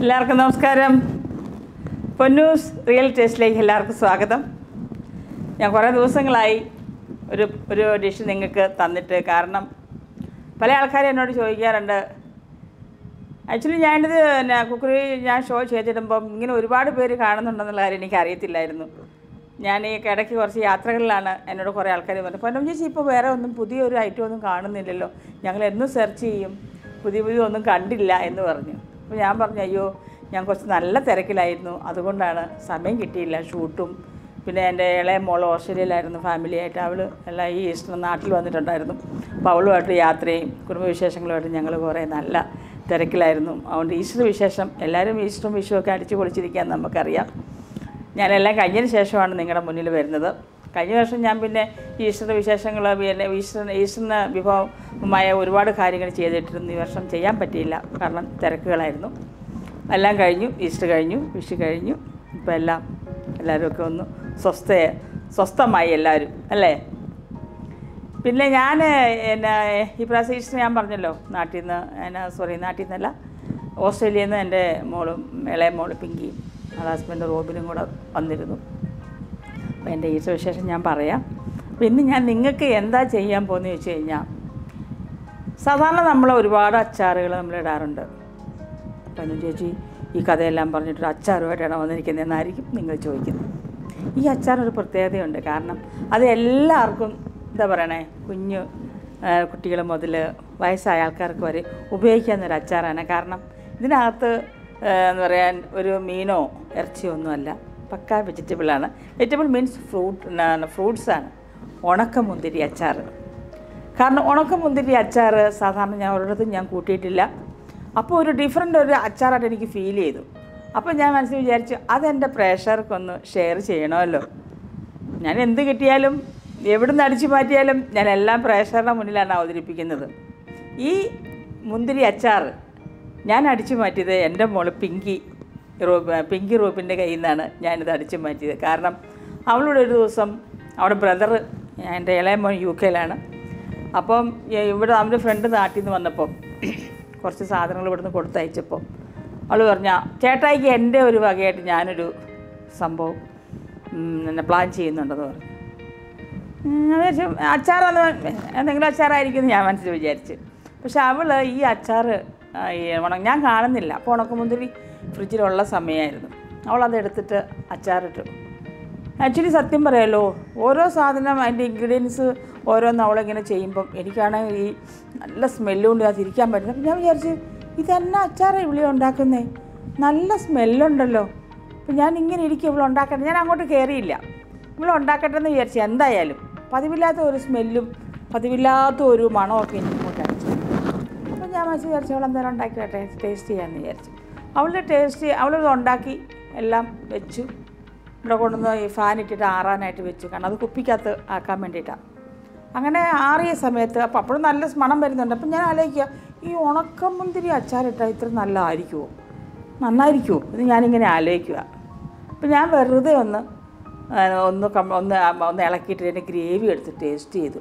എല്ലാവർക്കും നമസ്കാരം പൊന്നൂസ് റിയൽ ടേസ്റ്റിലേക്ക് എല്ലാവർക്കും സ്വാഗതം ഞാൻ കുറേ ദിവസങ്ങളായി ഒരു ഒരു ഡിഷ് നിങ്ങൾക്ക് തന്നിട്ട് കാരണം പല ആൾക്കാരും എന്നോട് ചോദിക്കാറുണ്ട് ആക്ച്വലി ഞാനിത് പിന്നെ കുക്കറി ഞാൻ ഷോ ചെയ്തിടുമ്പം ഇങ്ങനെ ഒരുപാട് പേര് കാണുന്നുണ്ടെന്നുള്ള കാര്യം എനിക്ക് അറിയത്തില്ലായിരുന്നു ഞാൻ ഈ ഇടയ്ക്ക് കുറച്ച് യാത്രകളിലാണ് എന്നോട് കുറേ ആൾക്കാർ പറഞ്ഞു പൊന്നം ചേച്ചി ഇപ്പോൾ വേറെ ഒന്നും പുതിയൊരു ഐറ്റം ഒന്നും കാണുന്നില്ലല്ലോ ഞങ്ങൾ എന്നും സെർച്ച് ചെയ്യും പുതിയ പുതിയ ഒന്നും കണ്ടില്ല എന്ന് പറഞ്ഞു അപ്പോൾ ഞാൻ പറഞ്ഞു അയ്യോ ഞാൻ കുറച്ച് നല്ല തിരക്കിലായിരുന്നു അതുകൊണ്ടാണ് സമയം കിട്ടിയില്ല ഷൂട്ടും പിന്നെ എൻ്റെ ഇളയ മോൾ ഓസ്ട്രേലിയയിലായിരുന്നു ഫാമിലിയായിട്ട് അവൾ എല്ലാം ഈ ഈസ്റ്റർ നാട്ടിൽ വന്നിട്ടുണ്ടായിരുന്നു അപ്പോൾ അവളുമായിട്ട് യാത്രയും കുടുംബവിശേഷങ്ങളുമായിട്ട് ഞങ്ങൾ കുറേ നല്ല തിരക്കിലായിരുന്നു അതുകൊണ്ട് ഈസ്റ്റർ വിശേഷം എല്ലാവരും ഈസ്റ്ററും വിഷുവൊക്കെ അടിച്ചു പൊളിച്ചിരിക്കാൻ നമുക്കറിയാം ഞാനെല്ലാം കഴിഞ്ഞതിന് ശേഷമാണ് നിങ്ങളുടെ മുന്നിൽ വരുന്നത് കഴിഞ്ഞ വർഷം ഞാൻ പിന്നെ ഈസ്റ്റർ വിശേഷങ്ങൾ പിന്നെ ഈസ്റ്റർ ഈസ്റ്ററിന് വിഭവമായ ഒരുപാട് കാര്യങ്ങൾ ചെയ്തിട്ടിരുന്നു ഈ വർഷം ചെയ്യാൻ പറ്റിയില്ല കാരണം തിരക്കുകളായിരുന്നു എല്ലാം കഴിഞ്ഞു ഈസ്റ്റർ കഴിഞ്ഞു വിഷു കഴിഞ്ഞു ഇപ്പോൾ എല്ലാം എല്ലാവരും ഒക്കെ ഒന്ന് സ്വസ്ഥ സ്വസ്ഥമായി എല്ലാവരും അല്ലേ പിന്നെ ഞാൻ എന്നാ ഈ പ്രാവശ്യം ഈസ്റ്റർ ഞാൻ പറഞ്ഞല്ലോ നാട്ടിൽ നിന്ന് എന്നാ സോറി നാട്ടിൽ നിന്നല്ല ഓസ്ട്രേലിയയിൽ നിന്ന് എൻ്റെ മോളും ഇളയ മോള് പിങ്കിയും അത് ഹസ്ബൻഡ് റോബിനും കൂടെ വന്നിരുന്നു അപ്പോൾ എൻ്റെ ഈസ്റ്റർ വിശേഷം ഞാൻ പറയാം പിന്നെ ഞാൻ നിങ്ങൾക്ക് എന്താ ചെയ്യാൻ പോകുന്നത് വെച്ച് കഴിഞ്ഞാൽ സാധാരണ നമ്മൾ ഒരുപാട് അച്ചാറുകൾ നമ്മൾ ഇടാറുണ്ട് അപ്പം എന്നു ചേച്ചി ഈ കഥയെല്ലാം പറഞ്ഞിട്ട് അച്ചാറുമായിട്ടാണ് വന്നിരിക്കുന്നതെന്നായിരിക്കും നിങ്ങൾ ചോദിക്കുന്നത് ഈ അച്ചാറിനൊരു പ്രത്യേകതയുണ്ട് കാരണം അത് എല്ലാവർക്കും എന്താ പറയണേ കുഞ്ഞു കുട്ടികൾ മുതൽ വയസ്സായ ആൾക്കാർക്ക് വരെ ഉപയോഗിക്കാവുന്ന ഒരു അച്ചാറാണ് കാരണം ഇതിനകത്ത് ആ, എന്താ പറയാൻ ഒരു മീനോ ഇറച്ചിയോ ഒന്നുമല്ല പക്ക വെജിറ്റബിളാണ് വെജിറ്റബിൾ മീൻസ് ഫ്രൂട്ട് ഫ്രൂട്ട്സാണ് ഉണക്കമുന്തിരി അച്ചാർ കാരണം ഉണക്കമുന്തിരി അച്ചാർ സാധാരണ ഞാൻ ഒരിടത്തും ഞാൻ കൂട്ടിയിട്ടില്ല അപ്പോൾ ഒരു ഡിഫറെൻ്റ് ഒരു അച്ചാറായിട്ട് എനിക്ക് ഫീൽ ചെയ്തു അപ്പോൾ ഞാൻ മനസ്സിൽ വിചാരിച്ചു അതെൻ്റെ പ്രേക്ഷകർക്കൊന്ന് ഷെയർ ചെയ്യണമല്ലോ ഞാൻ എന്ത് കിട്ടിയാലും എവിടുന്ന് അടിച്ചു മാറ്റിയാലും ഞാൻ എല്ലാം പ്രേക്ഷകരുടെ മുന്നിലാണ് അവതരിപ്പിക്കുന്നത് ഈ മുന്തിരി അച്ചാർ ഞാൻ അടിച്ചു മാറ്റിയത് എൻ്റെ മോള് പിങ്കി റൂബ് പിങ്കി റൂബിൻ്റെ കയ്യിൽ നിന്നാണ് ഞാനിത് അടിച്ചു മാറ്റിയത് കാരണം അവളുടെ ഒരു ദിവസം അവിടെ ബ്രദർ എൻ്റെ ഇളയ മോൻ യു കെയിലാണ് അപ്പം ഈ- ഇവിടെ അവൻ്റെ ഫ്രണ്ട് നാട്ടിൽ നിന്ന് വന്നപ്പോൾ കുറച്ച് സാധനങ്ങൾ ഇവിടുന്ന് കൊടുത്തയച്ചപ്പോൾ അവൾ പറഞ്ഞ ചേട്ടായിക്ക് എൻ്റെ ഒരു വകയായിട്ട് ഞാനൊരു സംഭവം ഉം, പിന്നെ പ്ലാൻ ചെയ്യുന്നുണ്ടെന്ന് പറഞ്ഞു ഉം, ഞാൻ വിചാരിച്ചു അച്ചാറാന്ന് എന്തെങ്കിലും അച്ചാറായിരിക്കും എന്ന് ഞാൻ മനസ്സിൽ വിചാരിച്ചു പക്ഷെ അവൾ ഈ അച്ചാർ ഈ ഉണ ഞാൻ കാണുന്നില്ല അപ്പോൾ ഉണക്കമുന്തിരി ഫ്രിഡ്ജിലുള്ള സമയമായിരുന്നു അവളത് എടുത്തിട്ട് അച്ചാറിട്ടു ആക്ച്വലി സത്യം പറയാലോ ഓരോ സാധനം അതിൻ്റെ ഇൻഗ്രീഡിയൻസ് ഓരോന്ന് അവളിങ്ങനെ ചെയ്യുമ്പം എനിക്കാണെങ്കിൽ ഈ നല്ല സ്മെല്ലും കൊണ്ട് അത് ഇരിക്കാൻ പറ്റുന്നത് അപ്പം ഞാൻ വിചാരിച്ചു ഇതെന്നാ അച്ചാറാണ് ഇവിടെ ഉണ്ടാക്കുന്നേ നല്ല സ്മെല്ലുണ്ടല്ലോ അപ്പം ഞാൻ ഇങ്ങനെ ഇരിക്കും ഇവിടെ ഉണ്ടാക്കട്ടെ ഞാൻ അങ്ങോട്ട് കയറിയില്ല ഇവിടെ ഉണ്ടാക്കട്ടെ എന്ന് വിചാരിച്ചു എന്തായാലും പതിവില്ലാത്ത ഒരു സ്മെല്ലും പതിവില്ലാത്ത ഒരു മണമൊക്കെ എനിക്ക് ഇങ്ങോട്ട് അടിച്ചു അപ്പം ഞാൻ മനസ്സിൽ വിചാരിച്ചു അവൾ എന്തായാലും ഉണ്ടാക്കി കേട്ടെ ടേസ്റ്റ് ചെയ്യാമെന്ന് വിചാരിച്ചു അവളുടെ ടേസ്റ്റ് അവളത് ഉണ്ടാക്കി എല്ലാം വെച്ചു ഇവിടെ കൊണ്ടുവന്ന് ഈ ഫാൻ ഇട്ടിട്ട് ആറാനായിട്ട് വെച്ചു കാരണം അത് കുപ്പിക്കകത്ത് ആക്കാൻ വേണ്ടിയിട്ടാണ് അങ്ങനെ ആറിയ സമയത്ത് അപ്പോൾ അപ്പോഴും നല്ല മണം വരുന്നുണ്ട് അപ്പം ഞാൻ ആലോചിക്കുക ഈ ഉണക്കമുന്തിരി അച്ചാറിട്ടാൽ ഇത്ര നല്ലതായിരിക്കുമോ നന്നായിരിക്കുമോ എന്ന് ഞാനിങ്ങനെ ആലോചിക്കുക അപ്പം ഞാൻ വെറുതെ ഒന്ന് ആ, ഒന്ന് കം- ഒന്ന് ആ- ഒന്ന് ഇളക്കിയിട്ട് അതിൻ്റെ ഗ്രേവി എടുത്ത് ടേസ്റ്റ് ചെയ്തു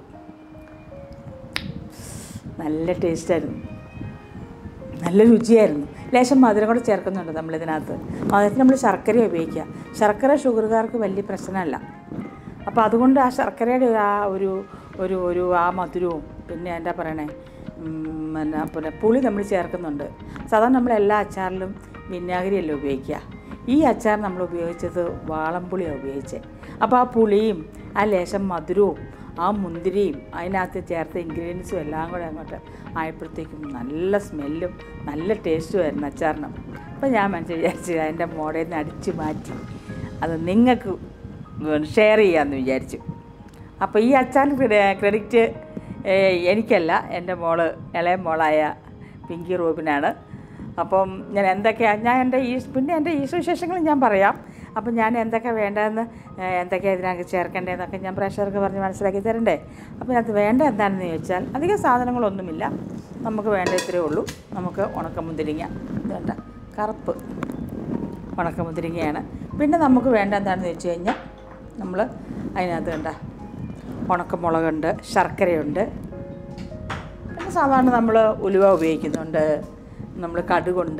നല്ല ടേസ്റ്റായിരുന്നു നല്ല രുചിയായിരുന്നു ലേശം മധുരം കൂടെ ചേർക്കുന്നുണ്ട് നമ്മളിതിനകത്ത് മധുരത്തിന് നമ്മൾ ശർക്കര ഉപയോഗിക്കുക ശർക്കര ഷുഗറുകാർക്ക് വലിയ പ്രശ്നമല്ല അപ്പോൾ അതുകൊണ്ട് ആ ശർക്കരയുടെ ആ ഒരു ഒരു ഒരു ആ മധുരവും പിന്നെ എന്താ പറയണേ ഉം, പിന്നെ പിന്നെ പുളി നമ്മൾ ചേർക്കുന്നുണ്ട് സാധാരണ നമ്മൾ എല്ലാ അച്ചാറിലും വിനാഗിരിയല്ലേ ഉപയോഗിക്കുക ഈ അച്ചാർ നമ്മൾ ഉപയോഗിച്ചത് വാളംപുളിയാണ് ഉപയോഗിച്ചത് അപ്പോൾ ആ പുളിയും ആ ലേശം മധുരവും ആ മുന്തിരിയും അതിനകത്ത് ചേർത്ത ഇൻഗ്രീഡിയൻസും എല്ലാം കൂടെ അങ്ങോട്ട് ആയപ്പോഴത്തേക്കും നല്ല സ്മെല്ലും നല്ല ടേസ്റ്റും ആയിരുന്നു അച്ചാറിന് അപ്പോൾ ഞാൻ മനസ്സിൽ വിചാരിച്ചു അതിൻ്റെ മോടയിൽ നിന്ന് അടിച്ചു മാറ്റി അത് നിങ്ങൾക്ക് ഷെയർ ചെയ്യാമെന്ന് വിചാരിച്ചു അപ്പോൾ ഈ അച്ചാറിന് ക്രെഡി- ക്രെഡിറ്റ് ഏഹ്, എനിക്കല്ല എൻ്റെ മോള് ഇളയ മോളായ പിങ്കി റൂബിനാണ് അപ്പം ഞാൻ എന്തൊക്കെയാണ് ഞാൻ എൻ്റെ ഈ പിന്നെ എൻ്റെ ഈ സുവിശേഷങ്ങൾ ഞാൻ പറയാം അപ്പം ഞാൻ എന്തൊക്കെ വേണ്ടതെന്ന് ഏഹ്, എന്തൊക്കെയാണ് ഇതിനകത്ത് ചേർക്കേണ്ടതെന്നൊക്കെ ഞാൻ പ്രേക്ഷകർക്ക് പറഞ്ഞ് മനസ്സിലാക്കി തരണ്ടേ അപ്പോൾ അത് വേണ്ട എന്താണെന്ന് ചോദിച്ചാൽ അധികം സാധനങ്ങളൊന്നുമില്ല നമുക്ക് വേണ്ട ഇത്രയേ ഉള്ളൂ നമുക്ക് ഉണക്കമുന്തിരിങ്ങ ഇതുണ്ട് കറുപ്പ് ഉണക്കമുന്തിരിങ്ങയാണ് പിന്നെ നമുക്ക് വേണ്ട എന്താണെന്ന് വെച്ച് കഴിഞ്ഞാൽ നമ്മൾ അതിനകത്ത് കണ്ട ഉണക്കമുളകുണ്ട് ശർക്കരയുണ്ട് പിന്നെ സാധാരണ നമ്മൾ ഉലുവ ഉപയോഗിക്കുന്നുണ്ട് നമ്മൾ കടുകുണ്ട്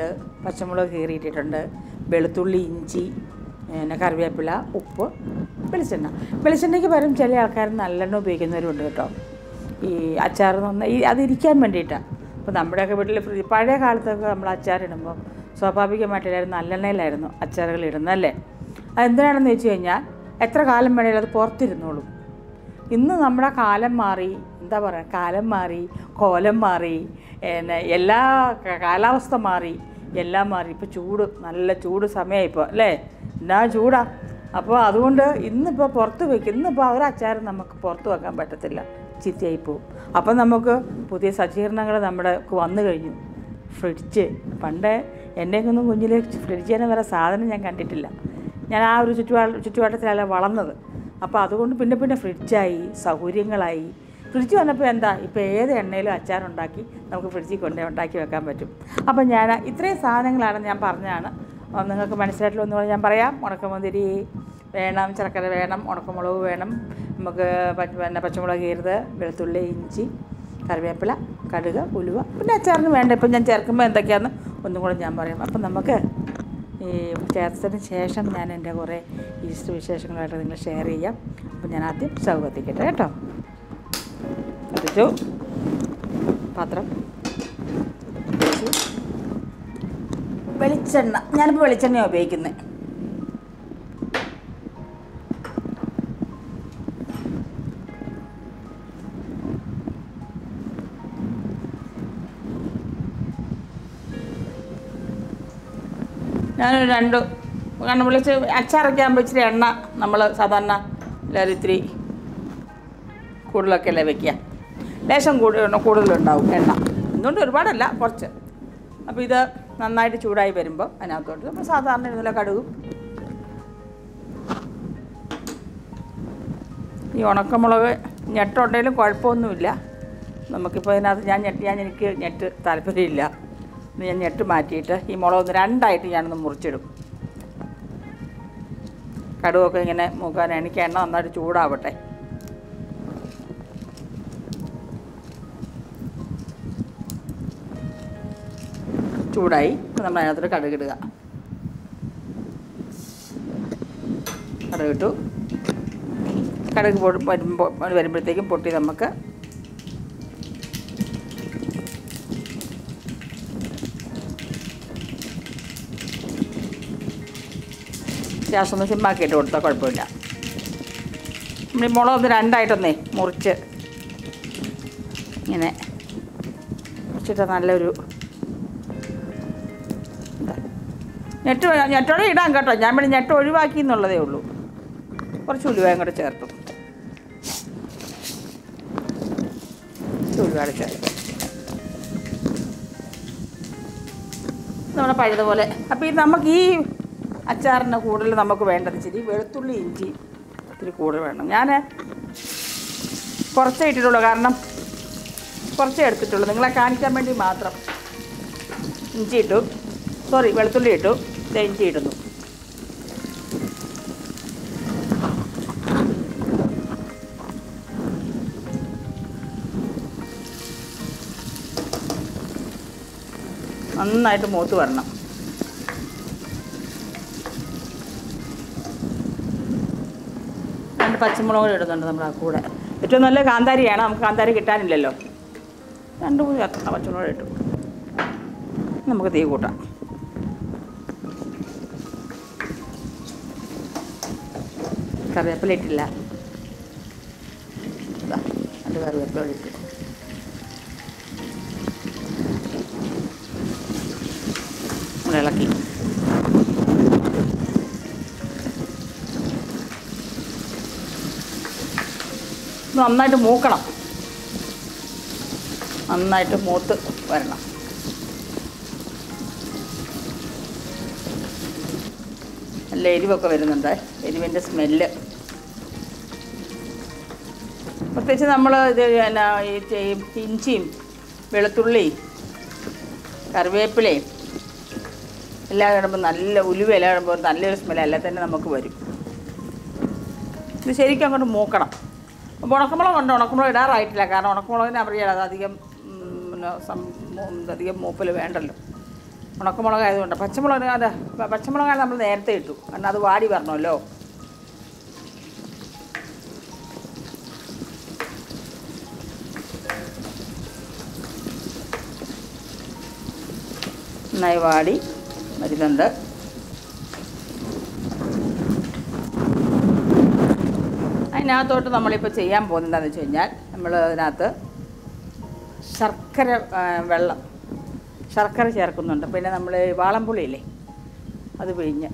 പച്ചമുളക് കീറിയിട്ടിട്ടുണ്ട് വെളുത്തുള്ളി ഇഞ്ചി പിന്നെ കറിവേപ്പില ഉപ്പ് വെളിച്ചെണ്ണ വെളിച്ചെണ്ണയ്ക്ക് പകരം ചില ആൾക്കാർ നല്ലെണ്ണ ഉപയോഗിക്കുന്നവരുണ്ട് കേട്ടോ ഈ അച്ചാർ നന്നായി ഈ അതിരിക്കാൻ വേണ്ടിയിട്ടാണ് അപ്പോൾ നമ്മുടെയൊക്കെ വീട്ടിൽ ഫ്രി പഴയ കാലത്തൊക്കെ നമ്മൾ അച്ചാറിടുമ്പോൾ സ്വാഭാവികമായിട്ട് എല്ലാവരും നല്ലെണ്ണയിലായിരുന്നു അച്ചാറുകൾ ഇടുന്നത് അല്ലേ അതെന്തിനാണെന്ന് വെച്ച് കഴിഞ്ഞാൽ എത്ര കാലം വേണേലും അത് പുറത്തിരുന്നോളും ഇന്ന് നമ്മുടെ കാലം മാറി എന്താ പറയുക കാലം മാറി കോലം മാറി പിന്നെ എല്ലാ ക- കാലാവസ്ഥ മാറി എല്ലാം മാറി ഇപ്പോൾ ചൂട് നല്ല ചൂട് സമയമായി ഇപ്പോൾ അല്ലേ എന്നാ ചൂടാ അപ്പോൾ അതുകൊണ്ട് ഇന്നിപ്പോൾ പുറത്ത് വയ്ക്കും ഇന്നിപ്പോൾ ഒരച്ചാരം നമുക്ക് പുറത്ത് വെക്കാൻ പറ്റത്തില്ല ചീത്തയായി പോവും അപ്പം നമുക്ക് പുതിയ സജ്ജീകരണങ്ങൾ നമ്മുടെ വന്നു കഴിഞ്ഞു ഫ്രിഡ്ജ് പണ്ട് എന്നെയൊന്നും കുഞ്ഞിലെ ഫ്രിഡ്ജിനെ വരെ സാധനം ഞാൻ കണ്ടിട്ടില്ല ഞാൻ ആ ഒരു ചുറ്റുപാട് ചുറ്റുപാട്ടത്തിലല്ല വളർന്നത് അപ്പോൾ അതുകൊണ്ട് പിന്നെ പിന്നെ ഫ്രിഡ്ജായി സൗകര്യങ്ങളായി ഫ്രിഡ്ജ് വന്നപ്പോൾ എന്താ ഇപ്പോൾ ഏത് എണ്ണയിലും അച്ചാറുണ്ടാക്കി നമുക്ക് ഫ്രിഡ്ജിൽ കൊണ്ടേ ഉണ്ടാക്കി വെക്കാൻ പറ്റും അപ്പം ഞാൻ ഇത്രയും സാധനങ്ങളാണ് ഞാൻ പറഞ്ഞതാണ് ആ, നിങ്ങൾക്ക് മനസ്സിലായിട്ടുള്ള ഒന്നുകൂടെ ഞാൻ പറയാം ഉണക്കമുന്തിരി വേണം ശർക്കര വേണം ഉണക്കമുളക് വേണം നമുക്ക് പച്ച- പിന്നെ പച്ചമുളക് കീറുത് വെളുത്തുള്ളി ഇഞ്ചി കറിവേപ്പില കടുക് ഉലുവ പിന്നെ അച്ചാറിന് വേണ്ട ഇപ്പം ഞാൻ ചേർക്കുമ്പോൾ എന്തൊക്കെയാണെന്ന് ഒന്നും കൂടെ ഞാൻ പറയാം അപ്പം നമുക്ക് ഈ ചേർത്തതിന് ശേഷം ഞാൻ എൻ്റെ കുറേ ഈസ്റ്റ് വിശേഷങ്ങളായിട്ട് നിങ്ങൾ ഷെയർ ചെയ്യാം അപ്പം ഞാൻ ആദ്യം സ്റ്റവ് കത്തിക്കട്ടെ കേട്ടോ കത്തിച്ചു പാത്രം വെച്ചു. വെളിച്ചെണ്ണ ഞാനിപ്പോൾ വെളിച്ചെണ്ണയാണ് ഉപയോഗിക്കുന്നത് ഞാനൊരു രണ്ട് കാരണം വിളിച്ച് അച്ചാറൊക്കെ ആകുമ്പോൾ ഇച്ചിരി എണ്ണ നമ്മൾ സാധാരണ എല്ലാവരും ഇത്തിരി കൂടുതലൊക്കെ അല്ലേ വെക്കുക ലേശം കൂടുതൽ കൂടുതലുണ്ടാവും എണ്ണ എന്തുകൊണ്ട് ഒരുപാടല്ല കുറച്ച് അപ്പോൾ ഇത് നന്നായിട്ട് ചൂടായി വരുമ്പോൾ അതിനകത്തോട്ട് നമ്മൾ സാധാരണ ഇതുപോലെ കടുകും ഈ ഉണക്കമുളക് ഞെട്ടുണ്ടെങ്കിലും കുഴപ്പമൊന്നുമില്ല നമുക്കിപ്പോൾ ഇതിനകത്ത് ഞാൻ ഞെട്ട് ഞാൻ എനിക്ക് ഞെട്ട് താല്പര്യമില്ല ഇത് ഞാൻ ഞെട്ട് മാറ്റിയിട്ട് ഈ മുളക് ഒന്ന് രണ്ടായിട്ട് ഞാനൊന്ന് മുറിച്ചിടും കടുവൊക്കെ ഇങ്ങനെ മൂക്കാൻ എനിക്ക് എണ്ണ നന്നായിട്ട് ചൂടാവട്ടെ ചൂടായി ഇപ്പം നമ്മൾ അതിനകത്തോട്ട് കടുകിടുക കടുകിട്ടു കടുക് പൊടി വരുമ്പോൾ വരുമ്പോഴത്തേക്കും പൊട്ടി നമുക്ക് ഗ്യാസ് ഒന്ന് സിമ്മാക്കിയിട്ട് കൊടുത്താൽ കുഴപ്പമില്ല നമ്മൾ ഈ മുളക് ഒന്ന് രണ്ടായിട്ടൊന്നേ മുറിച്ച് ഇങ്ങനെ മുറിച്ചിട്ട് നല്ലൊരു ഇതാ. ഞെട്ട് വേ- ഞെട്ടോടെ ഇടാം കേട്ടോ ഞാൻ പിന്നെ ഞെട്ട് ഒഴിവാക്കി എന്നുള്ളതേ ഉള്ളൂ കുറച്ച് ഉലുവയും കൂടെ ചേർത്തു കുറച്ച് ഉലുവയുടെ ചേർത്തു നമ്മുടെ പഴുതുപോലെ അപ്പോൾ ഈ നമുക്ക് ഈ അച്ചാറിന് കൂടുതൽ നമുക്ക് വേണ്ടത് ഇച്ചിരി വെളുത്തുള്ളി ഇഞ്ചി ഇത്തിരി കൂടുതൽ വേണം ഞാൻ കുറച്ചേ ഇട്ടിട്ടുള്ളൂ കാരണം കുറച്ചേ എടുത്തിട്ടുള്ളൂ നിങ്ങളെ കാണിക്കാൻ വേണ്ടി മാത്രം ഇഞ്ചി ഇട്ടു സോറി വെളുത്തുള്ളി ഇട്ടു ദേ ഇഞ്ചി ഇടുന്നു നന്നായിട്ട് മൂത്ത് വരണം രണ്ട് പച്ചമുളക് ഇടുന്നുണ്ട് നമ്മുടെ ആ കൂടെ ഏറ്റവും നല്ല കാന്താരിയാണ് നമുക്ക് കാന്താരി കിട്ടാനില്ലല്ലോ രണ്ട് മൂന്ന് കത്ത പച്ചമുളക് ഇട്ടു നമുക്ക് തീ കൂട്ടാം കറിവേപ്പില ഇട്ടില്ല ഇതാ, രണ്ട് കറിവേപ്പില ഇട്ടു നമ്മൾ ഇളക്കി ഇത് നന്നായിട്ട് മൂക്കണം നന്നായിട്ട് മൂത്ത് വരണം നല്ല എരിവൊക്കെ വരുന്നുണ്ട് എരിവിൻ്റെ സ്മെല്ല് പ്രത്യേകിച്ച് നമ്മൾ ഇത് എന്നാ ഈ ചെ- ഇഞ്ചിയും വെളുത്തുള്ളിയും കറിവേപ്പിലയും എല്ലാം ഇടുമ്പോൾ നല്ല ഉലുവ എല്ലാം ഇടുമ്പോൾ നല്ലൊരു സ്മെല്ല് എല്ലാം തന്നെ നമുക്ക് വരും ഇത് ശരിക്കും അങ്ങോട്ട് മൂക്കണം അപ്പോൾ ഉണക്കമുളക് ഉണ്ട് ഉണക്കമുളക് ഇടാറായിട്ടില്ല കാരണം ഉണക്കമുളകിന് അറിയാം അത് അധികം ഉം, പിന്നെ സം- മൂ- അധികം മൂപ്പൽ വേണ്ടല്ലോ ഉണക്കമുളക് ആയതുകൊണ്ട് പച്ചമുളക് അതെ പ- പച്ചമുളകാണ് നമ്മൾ നേരത്തെ ഇട്ടു കാരണം അത് വാടി വരണമല്ലോ നന്നായി വാടി വരുന്നുണ്ട് അതിനകത്തോട്ട് നമ്മളിപ്പോൾ ചെയ്യാൻ പോകുന്നത് എന്താണെന്ന് വെച്ച് കഴിഞ്ഞാൽ നമ്മൾ അതിനകത്ത് ശർക്കര ആ, വെള്ളം ശർക്കര ചേർക്കുന്നുണ്ട് പിന്നെ നമ്മൾ വാളംപുളിയില്ലേ അത് പിഴിഞ്ഞ്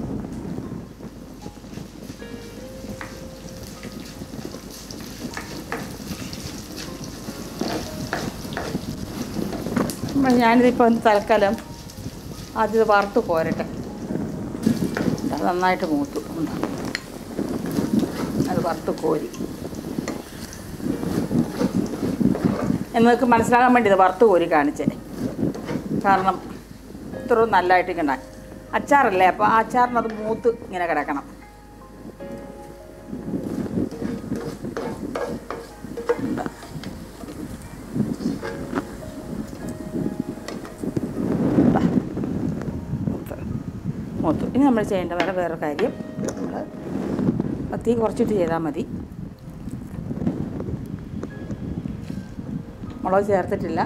അപ്പോൾ ഞാനിതിപ്പോൾ തൽക്കാലം ആദ്യം ഇത് വറുത്ത് പോരട്ടെ അത് നന്നായിട്ട് മൂത്തു ഉണ്ട്. അത് വറുത്ത് കോരി നിങ്ങൾക്ക് മനസ്സിലാകാൻ വേണ്ടി ഇത് വറുത്ത് കോരി കാണിച്ചേ കാരണം ഇത്ര നല്ലതായിട്ട് ഇങ്ങനെ അച്ചാറല്ലേ അപ്പോൾ ആ അച്ചാറിന് അത് മൂത്ത് ഇങ്ങനെ കിടക്കണം ഇതാ. ഇതാ. മൂത്ത്. മൂത്തു ഇനി നമ്മൾ ചെയ്യേണ്ട വേറെ വേറെ കാര്യം നമ്മൾ തീ കുറച്ചിട്ട് ചെയ്താൽ മതി മുളക് ചേർത്തിട്ടില്ല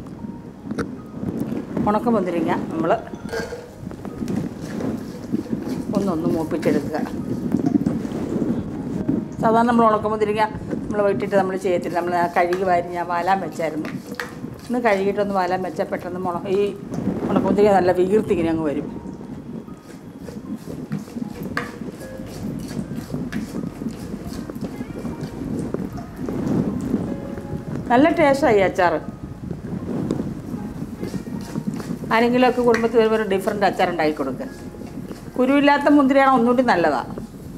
ഉണക്ക മുന്തിരിങ്ങ നമ്മൾ ഒന്നൊന്ന് മൂപ്പിച്ചെടുക്കുക സാധാരണ നമ്മൾ ഉണക്ക മുന്തിരിങ്ങ നമ്മൾ വെട്ടിയിട്ട് നമ്മൾ ചെയ്യത്തില്ല നമ്മൾ കഴുകി വാരി ഞാൻ വാലാൻ വെച്ചായിരുന്നു ഇന്ന് കഴുകിയിട്ടൊന്ന് വാലാൻ വെച്ചാൽ പെട്ടെന്ന് മുള ഈ ഉണക്ക മുന്തിരിങ്ങ നല്ല വീർത്തി ഇങ്ങനെ അങ്ങ് വരും നല്ല ടേസ്റ്റായി അച്ചാർ ആരെങ്കിലുമൊക്കെ കുടുംബത്തിൽ വരുമ്പോൾ ഒരു ഡിഫറെൻ്റ് അച്ചാർ ഉണ്ടാക്കി കൊടുക്കുക കുരുവില്ലാത്ത മുന്തിരിയാണ് ഒന്നുകൂടി നല്ലതാണ്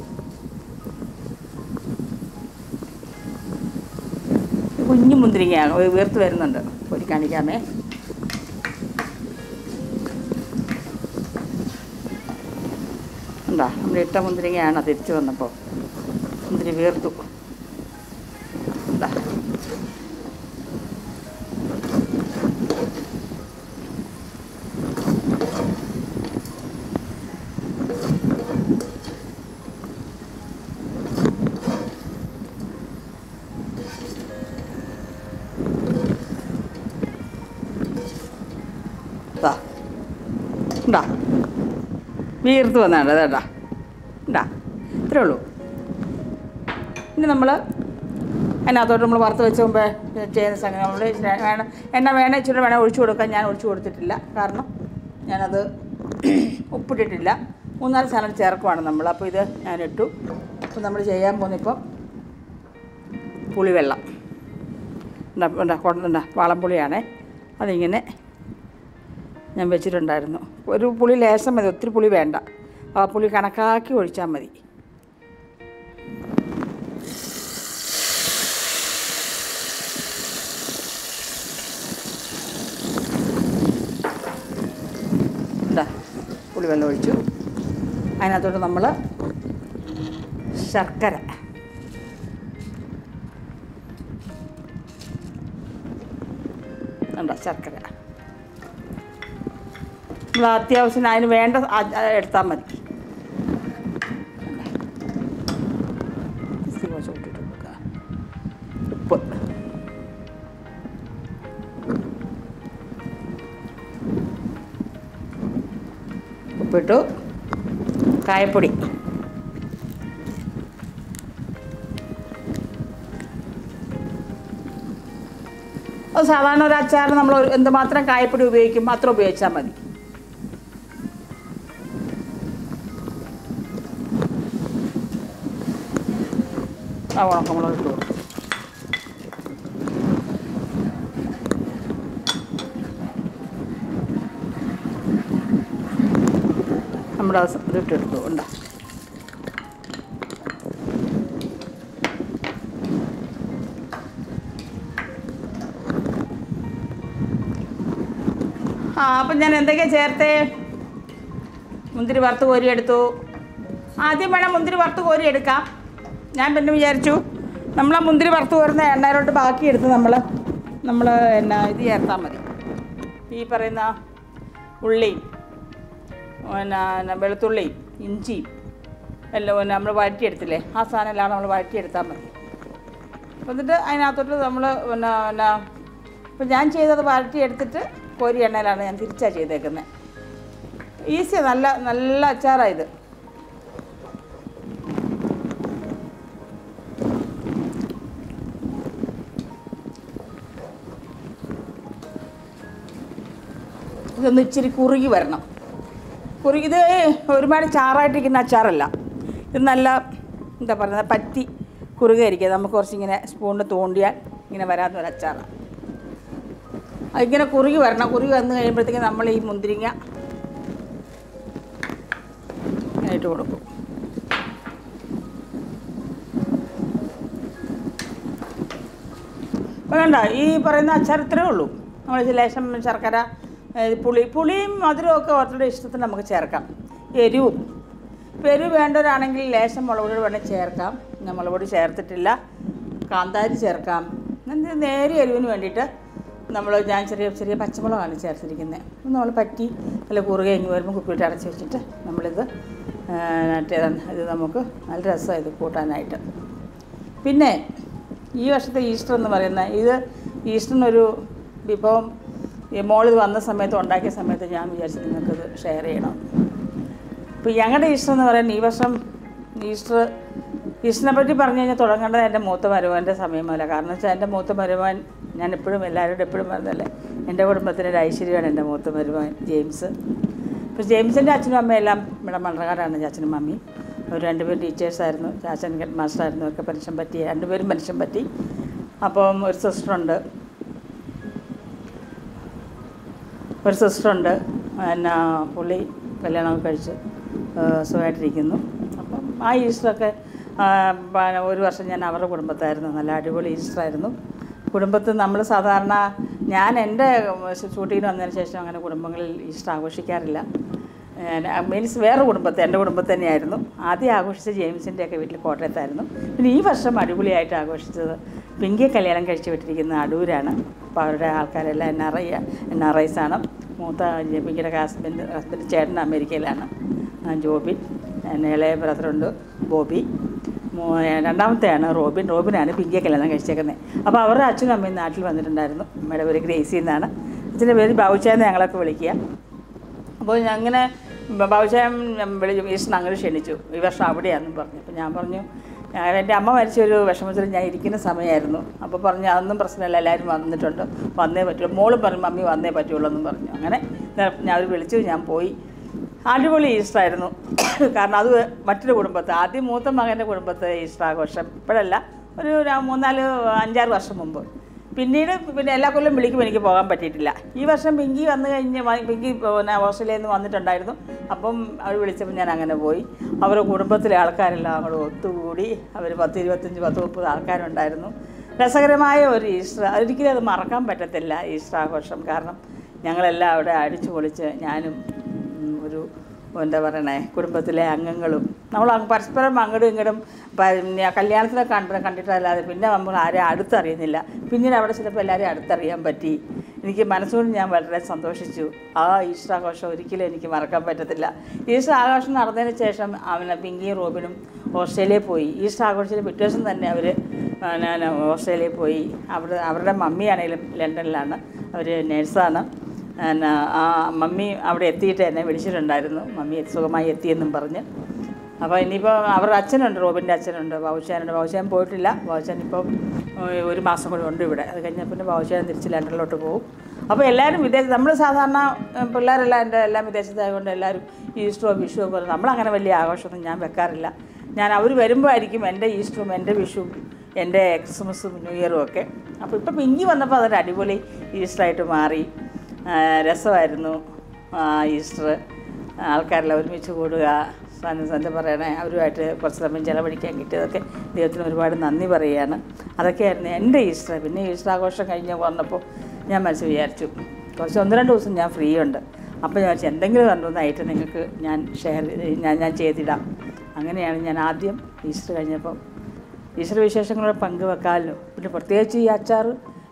കുഞ്ഞു മുന്തിരിങ്ങയാണ് ഒരു വീർത്ത് വരുന്നുണ്ട് ഒരു കാണിക്കാമേ എന്താ നമ്മൾ ഇട്ട മുന്തിരിങ്ങയാണ് തിരിച്ചു വന്നപ്പോൾ മുന്തിരി വീർത്തു എന്താ ഇതാ ഉണ്ടാ വീർത്ത് വന്നാണ് അതേട്ടാ ഉണ്ടാ ഇത്രേ ഉള്ളൂ ഇനി നമ്മൾ അതിനകത്തോട്ട് നമ്മൾ വറുത്ത് വെച്ച് മുമ്പേ ചെയ്യുന്ന സംഗതി നമ്മൾ വേണം എണ്ണ വേണേൽ ഇച്ചിരി വേണേൽ ഒഴിച്ചു കൊടുക്കാൻ ഞാൻ ഒഴിച്ചു കൊടുത്തിട്ടില്ല കാരണം ഞാനത് ഉപ്പിട്ടിട്ടില്ല മൂന്നാല് സാധനം ചേർക്കുവാണ് നമ്മൾ അപ്പോൾ ഇത് ഞാനിട്ടു അപ്പോൾ നമ്മൾ ചെയ്യാൻ പോകുന്നിപ്പം പുളിവെള്ളം ഉണ്ടാ ഉണ്ടാ കൊണ്ടുണ്ടാ വാളംപുളിയാണേ അതിങ്ങനെ ഞാൻ വെച്ചിട്ടുണ്ടായിരുന്നു ഒരു പുളി ലേശം മതി ഒത്തിരി പുളി വേണ്ട ആ പുളി കണക്കാക്കി ഒഴിച്ചാൽ മതി എന്താ പുളി വെള്ളം ഒഴിച്ചു അതിനകത്തോട്ട് നമ്മൾ ശർക്കര ഉണ്ടോ ശർക്കര നമ്മൾ അത്യാവശ്യം അതിന് വേണ്ട എടുത്താൽ മതി ഇച്ചിരി കുറച്ച് ഇട്ടിട്ട് കൊടുക്കുക ഉപ്പ് ഉപ്പിട്ടു കായപ്പൊടി അത് സാധാരണ ഒരു അച്ചാറിന് നമ്മൾ എന്തുമാത്രം കായപ്പൊടി ഉപയോഗിക്കും മാത്രം ഉപയോഗിച്ചാൽ മതി ആ ഉണക്കമുളക് ഇട്ട് കൊടുക്കും നമ്മുടെ ഇതിട്ടെടുത്തു ഉണ്ടാ ആ അപ്പം ഞാൻ എന്തൊക്കെയാണ് ചേർത്തേ മുന്തിരി വറുത്ത് കോരി എടുത്തു ആദ്യം വേണം മുന്തിരി വറുത്ത് കോരി എടുക്കാം ഞാൻ പിന്നെ വിചാരിച്ചു നമ്മൾ ആ മുന്തിരി വറുത്ത് കോരുന്ന എണ്ണയിലോട്ട് ബാക്കി എടുത്ത് നമ്മൾ നമ്മൾ എന്നാ ഇത് ചേർത്താൽ മതി ഈ പറയുന്ന ഉള്ളിയും പിന്നെ പിന്നെ വെളുത്തുള്ളിയും ഇഞ്ചിയും എല്ലാം പിന്നെ നമ്മൾ വഴറ്റിയെടുത്തില്ലേ ആ സാധനം എല്ലാം നമ്മൾ വഴറ്റിയെടുത്താൽ മതി എന്നിട്ട് അതിനകത്തോട്ട് നമ്മൾ പിന്നെ പിന്നെ ഇപ്പം ഞാൻ ചെയ്തത് വഴറ്റിയെടുത്തിട്ട് കോരി എണ്ണയിലാണ് ഞാൻ തിരിച്ചാണ് ചെയ്തേക്കുന്നത് ഈസിയാണ് നല്ല നല്ല അച്ചാറാണ് ഇത് ഇതൊന്ന് ഇച്ചിരി കുറുകി വരണം കുറുകി ഇത് ഒരുപാട് ചാറായിട്ടിരിക്കുന്ന അച്ചാറല്ല ഇത് നല്ല എന്താ പറയുന്നത് പറ്റി കുറുകയായിരിക്കും നമുക്ക് കുറച്ചിങ്ങനെ സ്പൂണിൽ തോണ്ടിയാൽ ഇങ്ങനെ വരാവുന്ന ഒരു അച്ചാറാണ് അതിങ്ങനെ കുറുകി വരണം കുറുകി വന്നു കഴിയുമ്പോഴത്തേക്ക് നമ്മൾ ഈ മുന്തിരിങ്ങ ഇങ്ങനെ ഇട്ട് കൊടുക്കും അപ്പോൾ വേണ്ട ഈ പറയുന്ന അച്ചാർ ഇത്രേ ഉള്ളൂ നമ്മൾ ലേശം ശർക്കര ഏ, പുളി പുളിയും മധുരവും ഒക്കെ ഓരോരുടെ ഇഷ്ടത്തിന് നമുക്ക് ചേർക്കാം എരിവും ഇപ്പോൾ എരിവ് വേണ്ടവരാണെങ്കിൽ ലേശം മുളക് പൊടി വേണമെങ്കിൽ ചേർക്കാം ഞാൻ മുളക് പൊടി ചേർത്തിട്ടില്ല കാന്താരി ചേർക്കാം എന്നിട്ട് നേരിയ എരിവിന് വേണ്ടിയിട്ട് നമ്മൾ ഞാൻ ചെറിയ ചെറിയ പച്ചമുളകാണ് ചേർത്തിരിക്കുന്നത് നമ്മൾ പറ്റി നല്ല കുറുകെ ഇങ്ങ് വരുമ്പോൾ കുപ്പിയിട്ട് അടച്ച് വെച്ചിട്ട് നമ്മളിത് ആ, മറ്റേ ഇത് നമുക്ക് നല്ല രസമാണ് ഇത് കൂട്ടാനായിട്ട് പിന്നെ ഈ വർഷത്തെ ഈസ്റ്റർ എന്ന് പറയുന്ന ഇത് ഈസ്റ്ററിനൊരു വിഭവം ഈ മോളിത് വന്ന സമയത്ത് ഉണ്ടാക്കിയ സമയത്ത് ഞാൻ വിചാരിച്ചു നിങ്ങൾക്കിത് ഷെയർ ചെയ്യണം ഇപ്പോൾ ഞങ്ങളുടെ ഈസ്റ്റർ എന്ന് പറയുന്നത് ഈ വർഷം ഈസ്റ്റർ ഈസ്റ്ററിനെ പറ്റി പറഞ്ഞു കഴിഞ്ഞാൽ തുടങ്ങേണ്ടത് എൻ്റെ മൂത്ത മരുമകൻ്റെ സമയമല്ല കാരണം വെച്ചാൽ എൻ്റെ മൂത്ത മരുമകൻ ഞാൻ എപ്പോഴും എല്ലാവരോടും എപ്പോഴും പറഞ്ഞതല്ലേ എൻ്റെ കുടുംബത്തിൻ്റെ ഒരു ഐശ്വര്യമാണ് എൻ്റെ മൂത്ത മരുമകൻ ജെയിംസ് ഇപ്പോൾ ജെയിംസിൻ്റെ അച്ഛനും അമ്മയും എല്ലാം ഇവിടെ മണ്ണകാടാണ് ചാച്ചനും മമ്മിയും അവർ രണ്ടുപേരും ടീച്ചേഴ്സായിരുന്നു ചാച്ചൻ ഹെഡ് മാസ്റ്ററായിരുന്നു ഒക്കെ പെൻഷൻ പറ്റി രണ്ടുപേരും പെൻഷൻ പറ്റി അപ്പം ഒരു സിസ്റ്ററുണ്ട് ഒരു സിസ്റ്ററുണ്ട് പിന്നെ പുള്ളി കല്യാണമൊക്കെ കഴിച്ച് ആ, സുഖമായിട്ടിരിക്കുന്നു അപ്പം ആ ഈസ്റ്ററൊക്കെ ആ, പിന്നെ ഒരു വർഷം ഞാൻ അവരുടെ കുടുംബത്തായിരുന്നു നല്ല അടിപൊളി ഈസ്റ്ററായിരുന്നു കുടുംബത്തിൽ നമ്മൾ സാധാരണ ഞാൻ എൻ്റെ ഷൂട്ടിങ്ങിന് വന്നതിന് ശേഷം അങ്ങനെ കുടുംബങ്ങളിൽ ഈസ്റ്റർ ആഘോഷിക്കാറില്ല മീൻസ് വേറെ കുടുംബത്തെ എൻ്റെ കുടുംബത്തിൽ തന്നെയായിരുന്നു ആദ്യം ആഘോഷിച്ച ജെയിംസിൻ്റെ ഒക്കെ വീട്ടിൽ കോട്ടയത്തായിരുന്നു പിന്നെ ഈ വർഷം അടിപൊളിയായിട്ട് ആഘോഷിച്ചത് പിങ്കിയെ കല്യാണം കഴിച്ച് വിട്ടിരിക്കുന്ന അടൂരാണ് അപ്പോൾ അവരുടെ ആൾക്കാരെല്ലാം N R I N R Is ആണ് മൂത്ത പിങ്കിയുടെ ഹസ്ബൻഡ് ഹസ്ബൻഡ് ചേട്ടൻ അമേരിക്കയിലാണ് ആ, ജോബിൻ പിന്നെ ഇളയ ബ്രദറുണ്ട് ബോബി മൂ- രണ്ടാമത്തെയാണ് റോബിൻ റോബിനാണ് പിങ്കിയെ കല്യാണം കഴിച്ചേക്കുന്നത് അപ്പോൾ അവരുടെ അച്ഛനും അമ്മയും നാട്ടിൽ വന്നിട്ടുണ്ടായിരുന്നു അമ്മയുടെ പേര് ഗ്രേസി എന്നാണ് അച്ഛൻ്റെ പേര് ബാബുച്ചായെന്ന് ഞങ്ങളൊക്കെ വിളിക്കുക അപ്പോൾ ഞാൻ അങ്ങനെ ബാബുച്ചായം വിളിച്ചു ഈശ്വരൻ അങ്ങനെ ക്ഷണിച്ചു ഈ വർഷം അവിടെയാണെന്ന് പറഞ്ഞു അപ്പോൾ ഞാൻ പറഞ്ഞു ഞാൻ എൻ്റെ അമ്മ മരിച്ച ഒരു വിഷമത്തിൽ ഞാൻ ഇരിക്കുന്ന സമയമായിരുന്നു അപ്പോൾ പറഞ്ഞു അതൊന്നും പ്രശ്നമില്ല എല്ലാവരും വന്നിട്ടുണ്ട് വന്നേ പറ്റുള്ളൂ മോളും പറഞ്ഞു മമ്മി വന്നേ പറ്റുള്ളൂ എന്നും പറഞ്ഞു അങ്ങനെ ഞാൻ അവർ വിളിച്ചു ഞാൻ പോയി അടിപൊളി ഈസ്റ്റർ ആയിരുന്നു കാരണം അത് മറ്റൊരു കുടുംബത്തെ ആദ്യം മൂത്ത മകൻ്റെ കുടുംബത്തെ ഈസ്റ്റർ ആഘോഷം ഇപ്പോഴല്ല ഒരു ര- മൂന്നാല് അഞ്ചാറ് വർഷം മുമ്പ് പിന്നീട് പിന്നെ എല്ലാ കൊല്ലം വിളിക്കും എനിക്ക് പോകാൻ പറ്റിയിട്ടില്ല ഈ വർഷം പിങ്കി വന്നു കഴിഞ്ഞ് വ- പിങ്കി പിന്നെ ഓസ്ട്രേലിയയിൽ നിന്ന് വന്നിട്ടുണ്ടായിരുന്നു അപ്പം അവർ വിളിച്ചപ്പോൾ ഞാൻ അങ്ങനെ പോയി അവരുടെ കുടുംബത്തിലെ ആൾക്കാരെല്ലാം കൂടെ ഒത്തുകൂടി അവർ പത്ത് ഇരുപത്തഞ്ച് പത്ത് മുപ്പത് ആൾക്കാരുണ്ടായിരുന്നു രസകരമായ ഒരു ഈസ്റ്റർ ഒരിക്കലും അത് മറക്കാൻ പറ്റത്തില്ല ഈസ്റ്റർ ആഘോഷം കാരണം ഞങ്ങളെല്ലാം അവിടെ അടിച്ചു പൊളിച്ച് ഞാനും ഉം, ഒരു എന്താ പറയണേ കുടുംബത്തിലെ അംഗങ്ങളും നമ്മൾ അങ്ങ് പരസ്പരം അങ്ങോട്ടും ഇങ്ങോട്ടും പിന്നെ കല്യാണത്തിലൊക്കെ കണ്ട് കണ്ടിട്ടല്ലാതെ പിന്നെ നമ്മൾ ആരെയും അടുത്തറിയുന്നില്ല പിന്നീട് അവിടെ ചിലപ്പോൾ എല്ലാവരെയും അടുത്തറിയാൻ പറ്റി എനിക്ക് മനസ്സുകൊണ്ട് ഞാൻ വളരെ സന്തോഷിച്ചു ആ ഈസ്റ്റർ ആഘോഷം ഒരിക്കലും എനിക്ക് മറക്കാൻ പറ്റത്തില്ല ഈസ്റ്റർ ആഘോഷം നടന്നതിന് ശേഷം അവനെ പിങ്കിയും റോബിനും ഓസ്ട്രേലിയയിൽ പോയി ഈസ്റ്റർ ആഘോഷിച്ച പിറ്റേ ദിവസം തന്നെ അവർ ഓസ്ട്രേലിയയിൽ പോയി അവിടെ അവരുടെ മമ്മിയാണെങ്കിലും ലണ്ടനിലാണ് അവർ നേഴ്സാണ് പിന്നെ ആ മമ്മി അവിടെ എത്തിയിട്ട് എന്നെ വിളിച്ചിട്ടുണ്ടായിരുന്നു മമ്മി സുഖമായി എത്തിയെന്നും പറഞ്ഞ് അപ്പോൾ ഇനിയിപ്പോൾ അവരുടെ അച്ഛനുണ്ട് റോബിൻ്റെ അച്ഛനുണ്ട് ബാബുശാനുണ്ട് ബാബുശാൻ പോയിട്ടില്ല ബാബുശാൻ ഇപ്പം ഏഹ്, ഒരു മാസം കൂടി ഉണ്ട് ഇവിടെ അത് കഴിഞ്ഞാൽ പിന്നെ ബാബുശാൻ തിരിച്ച് ലണ്ടനിലോട്ട് പോകും അപ്പോൾ എല്ലാവരും വിദേശ നമ്മൾ സാധാരണ ഏഹ്, പിള്ളേരെല്ലാം എൻ്റെ എല്ലാം വിദേശത്തായതുകൊണ്ട് എല്ലാവരും ഈസ്റ്ററോ വിഷുവോ ഒക്കെ നമ്മളങ്ങനെ വലിയ ആഘോഷമൊന്നും ഞാൻ വെക്കാറില്ല ഞാൻ അവർ വരുമ്പോഴായിരിക്കും എൻ്റെ ഈസ്റ്ററും എൻ്റെ വിഷുവും എൻ്റെ ക്രിസ്മസും ന്യൂ ഇയറും ഒക്കെ അപ്പോൾ ഇപ്പോൾ പിങ്കി വന്നപ്പോൾ അതൊരു അടിപൊളി ഈസ്റ്ററായിട്ട് മാറി ആ, രസമായിരുന്നു ആ, ഈസ്റ്റർ ആൾക്കാരെല്ലാം ഒരുമിച്ച് കൂടുക എന്താ പറയണേ അവരുമായിട്ട് കുറച്ച് സമയം ചിലവഴിക്കാൻ കിട്ടിയതൊക്കെ ദൈവത്തിന് ഒരുപാട് നന്ദി പറയുകയാണ് അതൊക്കെയായിരുന്നു എൻ്റെ ഈസ്റ്റർ പിന്നെ ഈസ്റ്റർ ആഘോഷം കഴിഞ്ഞ് വന്നപ്പോൾ ഞാൻ മനസ്സിൽ വിചാരിച്ചു കുറച്ച് ഒന്ന് രണ്ട് ദിവസം ഞാൻ ഫ്രീ ഉണ്ട് അപ്പോൾ ഞാൻ വിചാരിച്ചു എന്തെങ്കിലും കണ്ടുവന്നായിട്ട് നിങ്ങൾക്ക് ഞാൻ ഷെയർ ഞാൻ ഞാൻ ചെയ്തിടാം അങ്ങനെയാണ് ഞാൻ ആദ്യം ഈസ്റ്റർ കഴിഞ്ഞപ്പം ഈശ്വര വിശേഷങ്ങളോട് പങ്കുവെക്കാമല്ലോ പിന്നെ പ്രത്യേകിച്ച് ഈ അച്ചാർ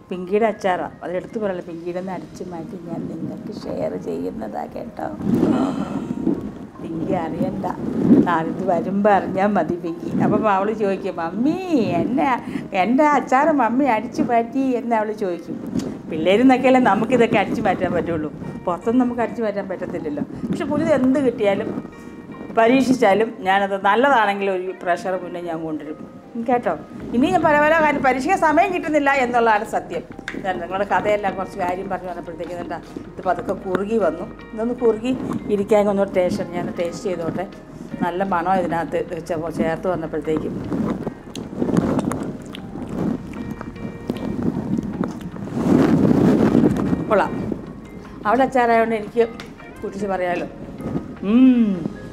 പിങ്കിയുടെ അച്ചാറാണ് അതെടുത്ത് പറയല്ല പിങ്കിയുടെ നിന്ന് അടിച്ച് മാറ്റി ഞാൻ നിങ്ങൾക്ക് ഷെയർ ചെയ്യുന്നതാ കേട്ടോ പിങ്കി അറിയണ്ട നാളിത് വരുമ്പോൾ അറിഞ്ഞാൽ മതി പിങ്കി അപ്പം അവൾ ചോദിക്കും മമ്മി എന്നെ എൻ്റെ അച്ചാറ് മമ്മി അടിച്ചു മാറ്റി എന്ന് അവൾ ചോദിക്കും പിള്ളേരെന്നൊക്കെയല്ലേ നമുക്കിതൊക്കെ അടിച്ചു മാറ്റാൻ പറ്റുള്ളൂ പുറത്തൊന്നും നമുക്ക് അടിച്ചു മാറ്റാൻ പറ്റത്തില്ലല്ലോ പക്ഷെ പുതിയത് എന്ത് കിട്ടിയാലും പരീക്ഷിച്ചാലും ഞാനത് നല്ലതാണെങ്കിൽ ഒരു പ്രഷർ മുന്നേ ഞാൻ കൊണ്ടുവരും ഉം, കേട്ടോ ഇനി ഞാൻ പല പല കാര്യം പരീക്ഷിക്കാൻ സമയം കിട്ടുന്നില്ല എന്നുള്ളതാണ് സത്യം ഞാൻ നിങ്ങളുടെ കഥയെല്ലാം കുറച്ച് കാര്യം പറഞ്ഞു വന്നപ്പോഴത്തേക്കും എന്താ ഇത് പതുക്കെ കുറുകി വന്നു ഇതൊന്ന് കുറുകി ഇരിക്കാൻ ഒന്ന് ടേസ്റ്റ് ഞാൻ ടേസ്റ്റ് ചെയ്തോട്ടെ നല്ല മണം ഇതിനകത്ത് ചെ- ചേർത്ത് വന്നപ്പോഴത്തേക്കും കൊള്ളാം അവിടെ അച്ചാറായതുകൊണ്ട് എനിക്ക് കുറിച്ച് പറയാലോ ഉം,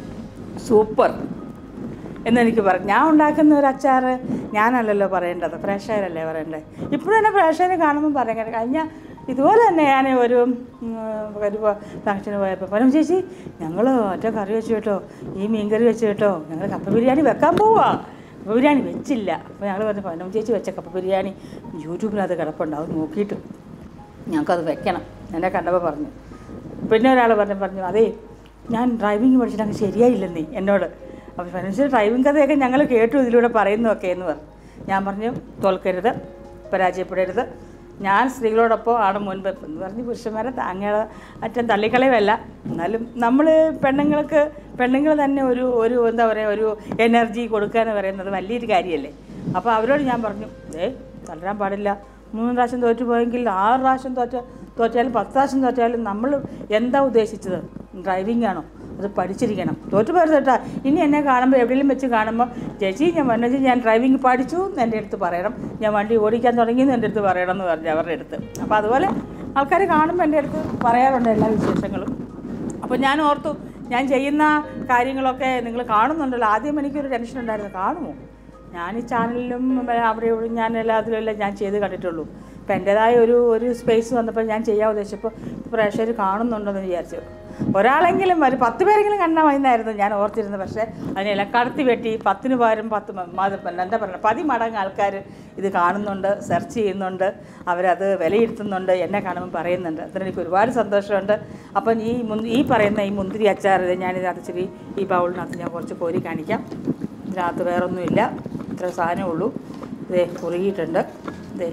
സൂപ്പർ എന്നെനിക്ക് പറ ഞാൻ ഉണ്ടാക്കുന്ന ഒരു അച്ചാർ ഞാനല്ലല്ലോ പറയേണ്ടത് പ്രേക്ഷകരല്ലേ പറയേണ്ടത് ഇപ്പോഴും എന്നെ പ്രേക്ഷകരെ കാണുമ്പോൾ പറയാൻ കഴിഞ്ഞ ഇതുപോലെ തന്നെ ഞാൻ ഒരു ഉം, ഒരു ഫംഗ്ഷന് പോയപ്പോൾ പറഞ്ഞു ചേച്ചി ഞങ്ങൾ ഒറ്റ കറി വെച്ച് കേട്ടോ ഈ മീൻ കറി വെച്ച് കേട്ടോ ഞങ്ങൾ കപ്പ ബിരിയാണി വെക്കാൻ പോവാ കപ്പ ബിരിയാണി വെച്ചില്ല അപ്പോൾ ഞങ്ങൾ പറഞ്ഞു പനം ചേച്ചി വെച്ച കപ്പ ബിരിയാണി യൂട്യൂബിനകത്ത് കിടപ്പുണ്ട് അത് നോക്കിയിട്ട് ഞങ്ങൾക്കത് വെക്കണം എന്നെ കണ്ടപ്പോൾ പറഞ്ഞു പിന്നെ ഒരാൾ പറഞ്ഞു പറഞ്ഞു അതേ ഞാൻ ഡ്രൈവിംഗ് പഠിച്ചിട്ട് അങ്ങ് ശരിയായില്ലെന്നേ എന്നോട് അപ്പോൾ ഫൈനാൻഷ്യൽ ഡ്രൈവിംഗ് കഥയൊക്കെ ഞങ്ങൾ കേട്ടു ഇതിലൂടെ പറയുന്നതൊക്കെ എന്ന് പറഞ്ഞു ഞാൻ പറഞ്ഞു തോൽക്കരുത് പരാജയപ്പെടരുത് ഞാൻ സ്ത്രീകളോടൊപ്പം ആണ് മുൻപ് എന്ന് പറഞ്ഞ് പുരുഷന്മാരെ താങ്ങാതെ അറ്റം തള്ളിക്കളയുമല്ല എന്നാലും നമ്മൾ പെണ്ണുങ്ങൾക്ക് പെണ്ണുങ്ങൾ തന്നെ ഒരു ഒരു എന്താ പറയുക ഒരു എനർജി കൊടുക്കുക എന്ന് പറയുന്നത് വലിയൊരു കാര്യമല്ലേ അപ്പോൾ അവരോട് ഞാൻ പറഞ്ഞു ഏ തളരാൻ പാടില്ല മൂന്ന് പ്രാവശ്യം തോറ്റു പോയെങ്കിൽ ആറ് പ്രാവശ്യം തോറ്റ തോറ്റാലും പത്ത് പ്രാവശ്യം തോറ്റാലും നമ്മൾ എന്താ ഉദ്ദേശിച്ചത് ഡ്രൈവിംഗ് ആണോ അത് പഠിച്ചിരിക്കണം തോറ്റു പോയത് കേട്ടാ ഇനി എന്നെ കാണുമ്പോൾ എവിടെയെങ്കിലും വെച്ച് കാണുമ്പോൾ ചേച്ചി ഞാൻ വന്നു ഞാൻ ഡ്രൈവിംഗ് പഠിച്ചു എന്ന് എൻ്റെ അടുത്ത് പറയണം ഞാൻ വണ്ടി ഓടിക്കാൻ തുടങ്ങി എന്ന് എൻ്റെ അടുത്ത് പറയണം എന്ന് പറഞ്ഞു അവരുടെ അടുത്ത് അപ്പോൾ അതുപോലെ ആൾക്കാർ കാണുമ്പോൾ എൻ്റെ അടുത്ത് പറയാറുണ്ട് എല്ലാ വിശേഷങ്ങളും അപ്പോൾ ഞാൻ ഓർത്തു ഞാൻ ചെയ്യുന്ന കാര്യങ്ങളൊക്കെ നിങ്ങൾ കാണുന്നുണ്ടല്ലോ ആദ്യം എനിക്കൊരു ടെൻഷൻ ഉണ്ടായിരുന്നു കാണുമോ ഞാൻ ഈ ചാനലിലും അവിടെ ഇവിടെ ഞാൻ എല്ലാത്തിലും എല്ലാം ഞാൻ ചെയ്ത് കണ്ടിട്ടുള്ളൂ അപ്പം എൻ്റേതായ ഒരു ഒരു സ്പേസ് വന്നപ്പോൾ ഞാൻ ചെയ്യാൻ ഉദ്ദേശിച്ചപ്പോൾ പ്രേക്ഷകർ കാണുന്നുണ്ടെന്ന് വിചാരിച്ചു ഒരാളെങ്കിലും ഒരു പത്ത് പേരെങ്കിലും കണ്ടാൽ മതിയായിരുന്നു ഞാൻ ഓർത്തിരുന്നത് പക്ഷേ അതിനെല്ലാം കടത്തി വെട്ടി പത്തിന് പകരം പത്ത് മ- മ- പിന്നെ എന്താ പറയുക പതി മടങ്ങ് ആൾക്കാർ ഇത് കാണുന്നുണ്ട് സെർച്ച് ചെയ്യുന്നുണ്ട് അവരത് വിലയിരുത്തുന്നുണ്ട് എന്നെ കാണുമ്പോൾ പറയുന്നുണ്ട് അതിന് എനിക്ക് ഒരുപാട് സന്തോഷമുണ്ട് അപ്പം ഈ മുന്തി ഈ പറയുന്ന ഈ മുന്തിരി അച്ചാർ ഇത് ഞാനിതിനകത്ത് ഇച്ചിരി ഈ ബൗളിനകത്ത് ഞാൻ കുറച്ച് കോരി കാണിക്കാം ഇതിനകത്ത് വേറൊന്നുമില്ല ഇത്ര സാധനമേ ഉള്ളൂ ഇതേ കുറുകിയിട്ടുണ്ട് ഇതേ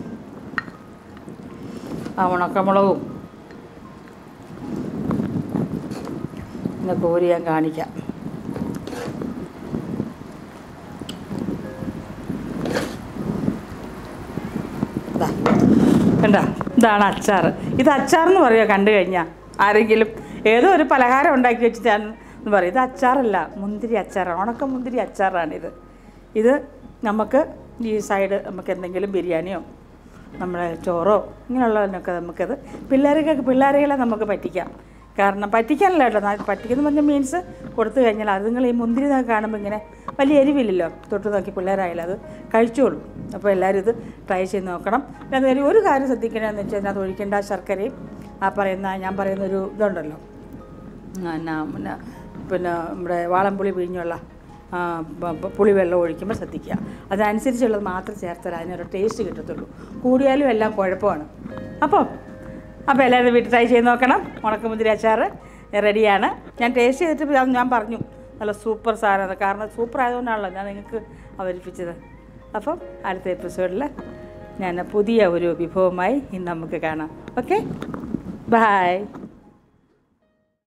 ആ ഉണക്കമുളകും പിന്നെ കോരി ഞാൻ കാണിക്കാം ദാ, കണ്ടോ ഇതാണ് അച്ചാർ ഇത് അച്ചാർ എന്ന് പറയുക കണ്ടു കഴിഞ്ഞാൽ ആരെങ്കിലും ഏതോ ഒരു പലഹാരം ഉണ്ടാക്കി വെച്ചിട്ടാണ് എന്ന് പറയും ഇത് അച്ചാറല്ല മുന്തിരി അച്ചാറാണ് ഉണക്ക മുന്തിരി അച്ചാറാണിത് ഇത് നമുക്ക് ഈ സൈഡ് നമുക്ക് എന്തെങ്കിലും ബിരിയാണിയോ നമ്മുടെ ചോറോ ഇങ്ങനെയുള്ളതിനൊക്കെ നമുക്കത് പിള്ളേർക്കൊക്കെ പിള്ളേരെല്ലാം നമുക്ക് പറ്റിക്കാം കാരണം പറ്റിക്കാനല്ല കേട്ടോ ന- പറ്റിക്കുന്ന പറഞ്ഞ മീൻസ് കൊടുത്തു കഴിഞ്ഞാൽ അത് നിങ്ങൾ ഈ മുന്തിരി നോക്കി കാണുമ്പോൾ ഇങ്ങനെ വലിയ എരിവില്ലല്ലോ തൊട്ട് നോക്കി പിള്ളേരായാലും അത് കഴിച്ചോളൂ അപ്പോൾ എല്ലാവരും ഇത് ട്രൈ ചെയ്ത് നോക്കണം പിന്നെ അതുപോലെ ഒരു കാര്യം ശ്രദ്ധിക്കണമെന്ന് വെച്ചാൽ അതിനകത്ത് ഒഴിക്കേണ്ട ശർക്കരയും ആ പറയുന്ന ഞാൻ പറയുന്ന ഒരു ഇതുണ്ടല്ലോ പിന്നെ പിന്നെ പിന്നെ നമ്മുടെ വാളംപുളി പിഴിഞ്ഞുള്ള ആ, പ- പ- പുളിവെള്ളം ഒഴിക്കുമ്പോൾ ശ്രദ്ധിക്കുക അതനുസരിച്ചുള്ളത് മാത്രം ചേർത്താൽ അതിനൊരു ടേസ്റ്റ് കിട്ടത്തുള്ളൂ കൂടിയാലും എല്ലാം കുഴപ്പമാണ് അപ്പോൾ അപ്പോൾ എല്ലാവരും വീട്ടിൽ ട്രൈ ചെയ്ത് നോക്കണം ഉണക്കമുന്തിരി അച്ചാർ റെഡിയാണ് ഞാൻ ടേസ്റ്റ് ചെയ്തിട്ട് ഞാൻ- ഞാൻ പറഞ്ഞു നല്ല സൂപ്പർ സാധനമാണ് കാരണം സൂപ്പർ ആയതുകൊണ്ടാണല്ലോ ഞാൻ നിങ്ങൾക്ക് അവതരിപ്പിച്ചത് അപ്പം അടുത്ത എപ്പിസോഡിൽ ഞാൻ പുതിയ ഒരു വിഭവമായി ഇന്ന് നമുക്ക് കാണാം ഓക്കെ ബായ്